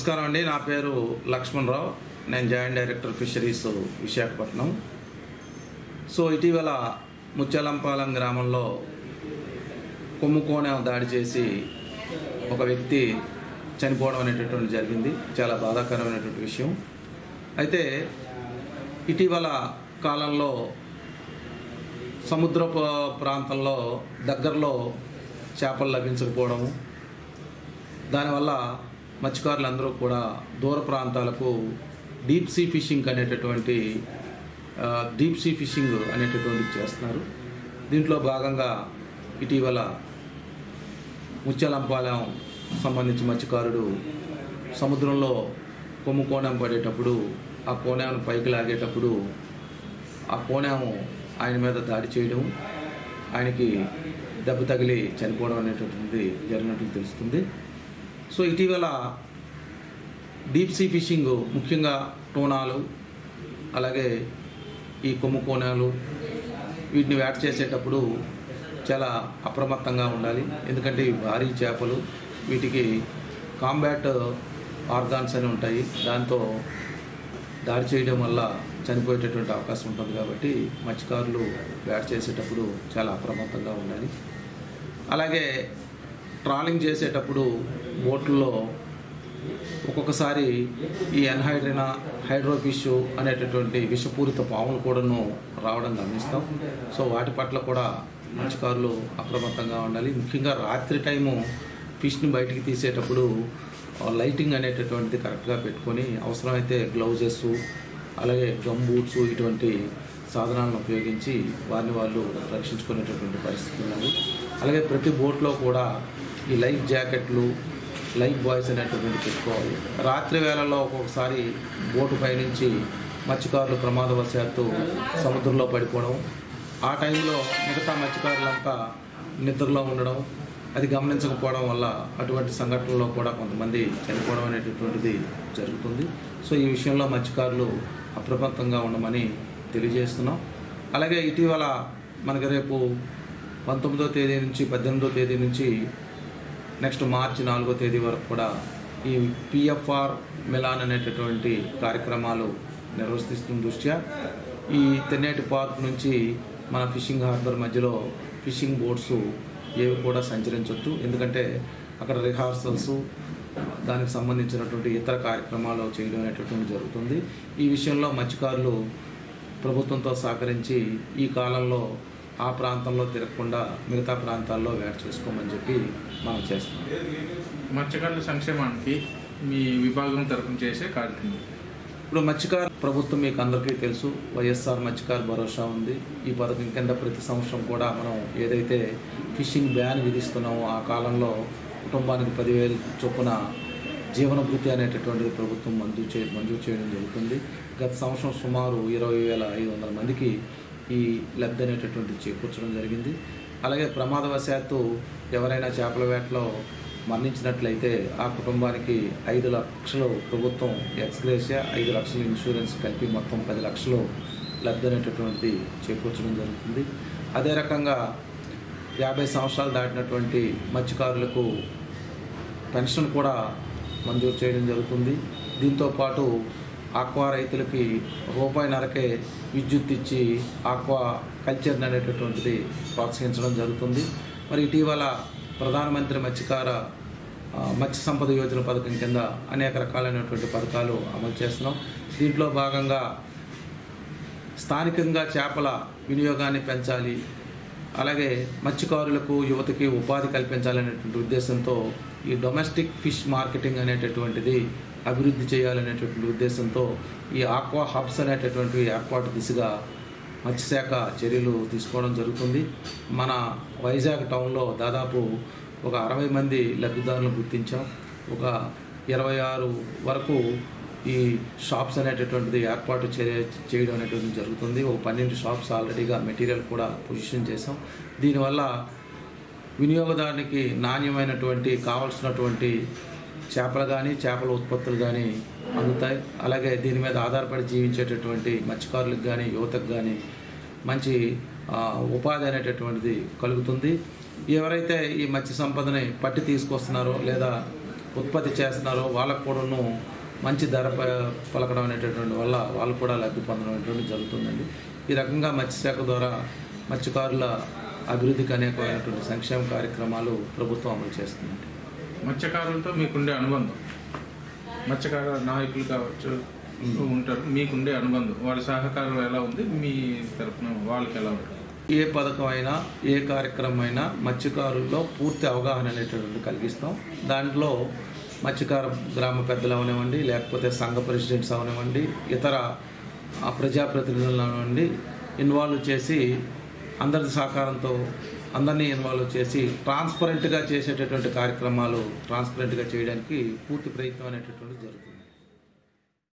నమస్కారం అండి నా పేరు లక్ష్మణరావు నేను joint director fisheries Visakhapatnam so ఇటీవల ముత్యాలంపాలెం గ్రామంలో కొమ్ముకోణం దాడి చేసి ఒక వ్యక్తి చనిపోవడం అనేటటువంటి జరిగింది చాలా బాధాకరమైనటువంటి విషయం అయితే ఇటీవల కాలంలో సముద్ర ప- ప్రాంతంలో దగ్గరలో చేపలు లభించకపోవడము దానివల్ల మత్స్యకారులందరూ కూడా దూర ప్రాంతాలకు డీప్ సీ ఫిషింగ్ అనేటటువంటి ఆ, డీప్ సీ ఫిషింగ్ అనేటటువంటిది చేస్తున్నారు దీంట్లో భాగంగా ఇటీవల ముత్యాలంపాలెం సంబంధించి మత్స్యకారుడు సముద్రంలో కొమ్ము కోణం పడేటప్పుడు ఆ కోణాన్ని పైకి లాగేటప్పుడు ఆ కోణం ఆయన మీద దాడి చేయడం ఆయనకి దెబ్బ తగిలి చనిపోవడం అనేటటువంటిది జరిగినట్లు తెలుస్తుంది సో ఇటీవల డీప్ సీ ఫిషింగ్ ముఖ్యంగా టోనాలు అలాగే ఈ కొమ్ము కోణాలు వీటిని వేట చేసేటప్పుడు చాలా అప్రమత్తంగా ఉండాలి ఎందుకంటే ఇవి భారీ చేపలు వీటికి కాంబాట్ ఆర్గాన్స్ అని ఉంటాయి దాంతో దాడి చేయడం వల్ల చనిపోయేటటువంటి అవకాశం ఉంటుంది కాబట్టి మత్స్యకారులు వేట చేసేటప్పుడు చాలా అప్రమత్తంగా ఉండాలి అలాగే ట్రాలింగ్ చేసేటప్పుడు బోట్లలో ఒక్కొక్కసారి ఈ ఎన్హైడ్రినా హైడ్రోఫిష్ అనేటటువంటి విషపూరిత పాములు కూడాను రావడం గమనిస్తాం సో వాటి పట్ల కూడా మత్స్యకారులు అప్రమత్తంగా ఉండాలి ముఖ్యంగా రాత్రి టైము ఫిష్ని బయటికి తీసేటప్పుడు ఆ, లైటింగ్ అనేటటువంటిది కరెక్ట్గా పెట్టుకొని అవసరమైతే గ్లౌజెస్ అలాగే గమ్ బూట్స్ ఇటువంటి సాధనాలను ఉపయోగించి వారిని వాళ్ళు రక్షించుకునేటటువంటి పరిస్థితి ఉన్నది అలాగే ప్రతి బోట్లో కూడా ఈ లైఫ్ జాకెట్లు లైఫ్ బాయ్స్ అనేటటువంటి పెట్టుకోవాలి రాత్రి వేళల్లో ఒక్కొక్కసారి బోటు పైనుంచి మత్స్యకారులు ప్రమాదవశాత్తు సముద్రంలో పడిపోవడం ఆ టైంలో మిగతా మత్స్యకారులంతా నిద్రలో ఉండడం అది గమనించకపోవడం వల్ల అటువంటి సంఘటనలో కూడా కొంతమంది చనిపోవడం అనేటటువంటిది జరుగుతుంది సో ఈ విషయంలో మత్స్యకారులు అప్రమత్తంగా ఉండమని తెలియజేస్తున్నాం అలాగే ఇటీవల మనకి రేపు పంతొమ్మిదో తేదీ నుంచి పద్దెనిమిదో తేదీ నుంచి నెక్స్ట్ మార్చి నాలుగో తేదీ వరకు కూడా ఈ పిఎఫ్ఆర్ మిలాన్ అనేటటువంటి కార్యక్రమాలు నిర్వర్తిస్తున్న దృష్ట్యా ఈ తెన్నేటి పార్క్ నుంచి మన ఫిషింగ్ హార్బర్ మధ్యలో ఫిషింగ్ బోట్స్ ఏవి కూడా సంచరించొద్దు ఎందుకంటే అక్కడ రిహార్సల్స్ దానికి సంబంధించినటువంటి ఇతర కార్యక్రమాలు చేయడం అనేటటువంటి జరుగుతుంది ఈ విషయంలో మత్స్యకారులు ప్రభుత్వంతో సహకరించి ఈ కాలంలో ఆ ప్రాంతంలో తిరగకుండా మిగతా ప్రాంతాల్లో వేట చేసుకోమని చెప్పి మనం చేస్తున్నాం మత్స్యకారుల సంక్షేమానికి మీ విభాగం తరపున చేసే కార్యక్రమం ఇప్పుడు మత్స్యకారు ప్రభుత్వం మీకు అందరికీ తెలుసు వైఎస్ఆర్ మత్స్యకార్ భరోసా ఉంది ఈ పథకం కింద ప్రతి సంవత్సరం కూడా మనం ఏదైతే ఫిషింగ్ బ్యాన్ విధిస్తున్నామో ఆ కాలంలో కుటుంబానికి పదివేలు చొప్పున జీవన భృతి అనేటటువంటిది ప్రభుత్వం మంజూరు చే మంజూరు చేయడం జరుగుతుంది గత సంవత్సరం సుమారు ఇరవై వేల ఐదు వందల మందికి ఈ లబ్ధి అనేటటువంటిది చేకూర్చడం జరిగింది అలాగే ప్రమాదవశాత్తు ఎవరైనా చేపల వేటలో మరణించినట్లయితే ఆ కుటుంబానికి ఐదు లక్షలు ప్రభుత్వం ఎక్స్గ్రేషియా ఐదు లక్షలు ఇన్సూరెన్స్ కలిపి మొత్తం పది లక్షలు లబ్ధి అనేటటువంటిది చేకూర్చడం జరుగుతుంది అదే రకంగా యాభై సంవత్సరాలు దాటినటువంటి మత్స్యకారులకు పెన్షన్ కూడా మంజూరు చేయడం జరుగుతుంది దీంతో పాటు ఆక్వా రైతులకి రూపాయి నరకే విద్యుత్ ఇచ్చి ఆక్వా కల్చర్ అనేటటువంటిది ప్రోత్సహించడం జరుగుతుంది మరి ఇటీవల ప్రధానమంత్రి మత్స్యకార ఆ, మత్స్య సంపద యోజన పథకం కింద అనేక రకాలైనటువంటి పథకాలు అమలు చేస్తున్నాం దీంట్లో భాగంగా స్థానికంగా చేపల వినియోగాన్ని పెంచాలి అలాగే మత్స్యకారులకు యువతకి ఉపాధి కల్పించాలనేటువంటి ఉద్దేశంతో ఈ డొమెస్టిక్ ఫిష్ మార్కెటింగ్ అనేటటువంటిది అభివృద్ధి చేయాలనేటటువంటి ఉద్దేశంతో ఈ ఆక్వా హబ్స్ అనేటటువంటి ఏర్పాటు దిశగా మత్స్యశాఖ చర్యలు తీసుకోవడం జరుగుతుంది మన వైజాగ్ టౌన్లో దాదాపు ఒక అరవై మంది లబ్ధిదారులను గుర్తించాం ఒక ఇరవై ఆరు వరకు ఈ షాప్స్ అనేటటువంటిది ఏర్పాటు చే చేయడం అనేటువంటిది జరుగుతుంది ఒక పన్నెండు షాప్స్ ఆల్రెడీగా మెటీరియల్ కూడా పొజిషన్ చేసాం దీనివల్ల వినియోగదారునికి నాణ్యమైనటువంటి కావలసినటువంటి చేపలు కానీ చేపల ఉత్పత్తులు కానీ అందుతాయి అలాగే దీని మీద ఆధారపడి జీవించేటటువంటి మత్స్యకారులకు కానీ యువతకు కానీ మంచి ఆ, ఉపాధి అనేటటువంటిది కలుగుతుంది ఎవరైతే ఈ మత్స్య సంపదని పట్టి తీసుకొస్తున్నారో లేదా ఉత్పత్తి చేస్తున్నారో వాళ్ళకు కూడాను మంచి ధర ప- పలకడం అనేటటువంటి వల్ల వాళ్ళు కూడా లబ్ధి పొందడం అనేటువంటి జరుగుతుందండి ఈ రకంగా మత్స్యశాఖ ద్వారా మత్స్యకారుల అభివృద్ధికి అనేకమైనటువంటి సంక్షేమ కార్యక్రమాలు ప్రభుత్వం అమలు చేస్తుందండి మత్స్యకారులతో మీకుండే అనుబంధం మత్స్యకార నాయకులు కావచ్చు ఉంటారు మీకుండే అనుబంధం వాళ్ళ సహకారం ఎలా ఉంది మీ తరపున వాళ్ళకి ఎలా ఉంటుంది ఏ పథకం అయినా ఏ కార్యక్రమం అయినా మత్స్యకారుల్లో పూర్తి అవగాహన అనేటటువంటి కలిగిస్తాం దాంట్లో మత్స్యకార గ్రామ పెద్దలు అవనివ్వండి లేకపోతే సంఘ ప్రెసిడెంట్స్ అవనివ్వండి ఇతర ఆ, ప్రజాప్రతినిధులు అవనివ్వండి ఇన్వాల్వ్ చేసి అందరి సహకారంతో అందరినీ ఇన్వాల్వ్ చేసి ట్రాన్స్పరెంట్గా చేసేటటువంటి కార్యక్రమాలు ట్రాన్స్పరెంట్గా చేయడానికి పూర్తి ప్రయత్నం అనేటటువంటి జరుగుతుంది